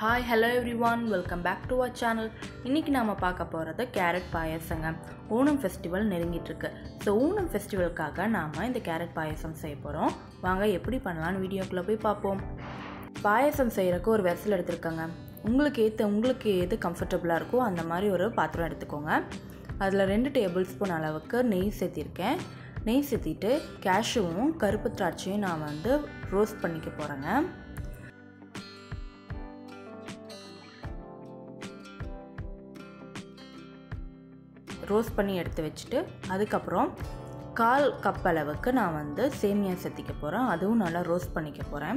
hi hello everyone welcome back to our channel இன்றைக்கி நாம் பார்க்க போகிறது கேரட் பாயசங்க ஓணம் ஃபெஸ்டிவல் நெருங்கிட்டுருக்கு ஸோ ஓணம் ஃபெஸ்டிவலுக்காக நாம் இந்த கேரட் பாயசம் செய்ய போகிறோம் வாங்க எப்படி பண்ணலான்னு வீடியோக்குள்ளே போய் பார்ப்போம் பாயசம் செய்கிறக்கு ஒரு வெசல் எடுத்துருக்கேங்க உங்களுக்கு ஏற்ற உங்களுக்கு எது கம்ஃபர்டபுளாக இருக்கோ அந்த மாதிரி ஒரு பாத்திரம் எடுத்துக்கோங்க அதில் ரெண்டு டேபிள் ஸ்பூன் அளவுக்கு நெய் சேர்த்திருக்கேன் நெய் சேர்த்திட்டு கேஷுவும் கருப்பு திராட்சையும் நான் வந்து ரோஸ்ட் பண்ணிக்க போகிறேங்க ரோஸ்ட் பண்ணி எடுத்து வச்சுட்டு அதுக்கப்புறம் கால் கப் அளவுக்கு நான் வந்து சேமியா சேர்த்திக்க போகிறேன் அதுவும் நல்லா ரோஸ்ட் பண்ணிக்க போகிறேன்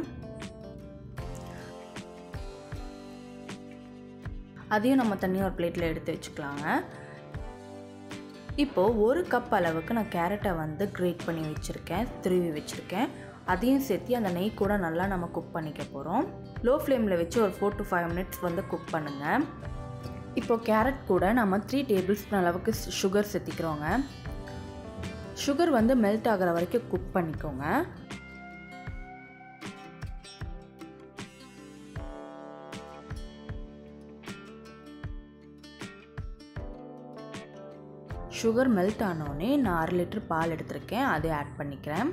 அதையும் நம்ம தனியாக ஒரு பிளேட்டில் எடுத்து வச்சுக்கலாங்க இப்போது ஒரு கப் அளவுக்கு நான் கேரட்டை வந்து கிரேட் பண்ணி வச்சுருக்கேன் துருவி வச்சுருக்கேன் அதையும் சேர்த்து அந்த நெய் கூட நல்லா நம்ம குக் பண்ணிக்க போகிறோம் லோ ஃப்ளேமில் வச்சு ஒரு ஃபோர் டு ஃபைவ் மினிட்ஸ் வந்து குக் பண்ணுங்கள் இப்போ கேரட் கூட நம்ம த்ரீ டேபிள் ஸ்பூன் அளவுக்கு சுகர் சேர்த்திக்கிறோங்க சுகர் வந்து மெல்ட் ஆகிற வரைக்கும் குக் பண்ணிக்கோங்க சுகர் மெல்ட் ஆனோடனே நான் அரை லிட்டர் பால் எடுத்திருக்கேன் அதை ஆட் பண்ணிக்கிறேன்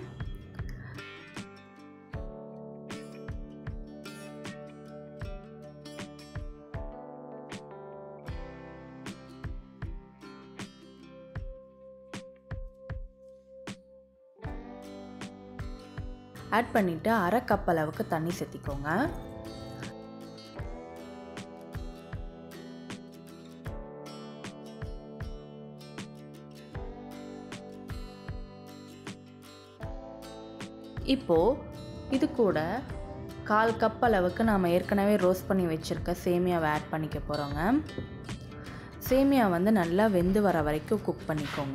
ஆட் பண்ணிவிட்டு அரை கப் அளவுக்கு தண்ணி சேர்த்திக்கோங்க இப்போது இது கூட கால் கப் அளவுக்கு நாம் ஏற்கனவே ரோஸ்ட் பண்ணி வச்சுருக்க சேமியாவை ஆட் பண்ணிக்க போகிறோங்க சேமியா வந்து நல்லா வெந்து வர வரைக்கும் குக் பண்ணிக்கோங்க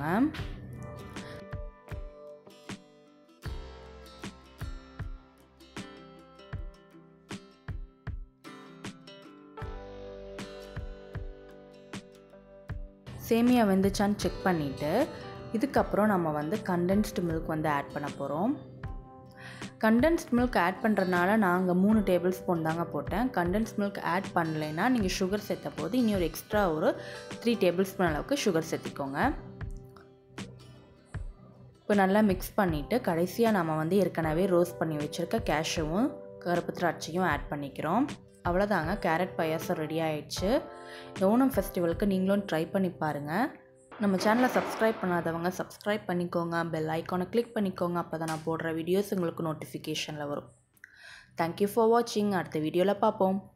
சேமியா வெந்துச்சான்னு செக் பண்ணிவிட்டு இதுக்கப்புறம் நம்ம வந்து கண்டென்ஸ்டு மில்க் வந்து ஆட் பண்ண போகிறோம் கண்டென்ஸ்ட் மில்க் ஆட் பண்ணுறதுனால நாங்கள் மூணு டேபிள் ஸ்பூன் தாங்க போட்டேன் கண்டென்ஸ் மில்க் ஆட் பண்ணலைன்னா நீங்கள் சுகர் சேர்த்த போது இனி ஒரு எக்ஸ்ட்ரா ஒரு த்ரீ டேபிள் ஸ்பூன் அளவுக்கு சுகர் சேர்த்திக்கோங்க இப்போ நல்லா மிக்ஸ் பண்ணிவிட்டு கடைசியாக நம்ம வந்து ஏற்கனவே ரோஸ்ட் பண்ணி வச்சுருக்க கேஷுவும் கருப்பு திராட்சையும் ஆட் பண்ணிக்கிறோம் அவ்வளோதாங்க கேரட் பாயாசம் ரெடி ஆயிடுச்சு இந்த ஓணம் ஃபெஸ்டிவலுக்கு நீங்களும் ட்ரை பண்ணி பாருங்கள் நம்ம சேனலை சப்ஸ்கிரைப் பண்ணாதவங்க சப்ஸ்கிரைப் பண்ணிக்கோங்க பெல் ஐக்கானை கிளிக் பண்ணிக்கோங்க அப்போ தான் நான் போடுற வீடியோஸ் உங்களுக்கு நோட்டிஃபிகேஷனில் வரும் தேங்க்யூ ஃபார் வாட்சிங் அடுத்த வீடியோவில் பார்ப்போம்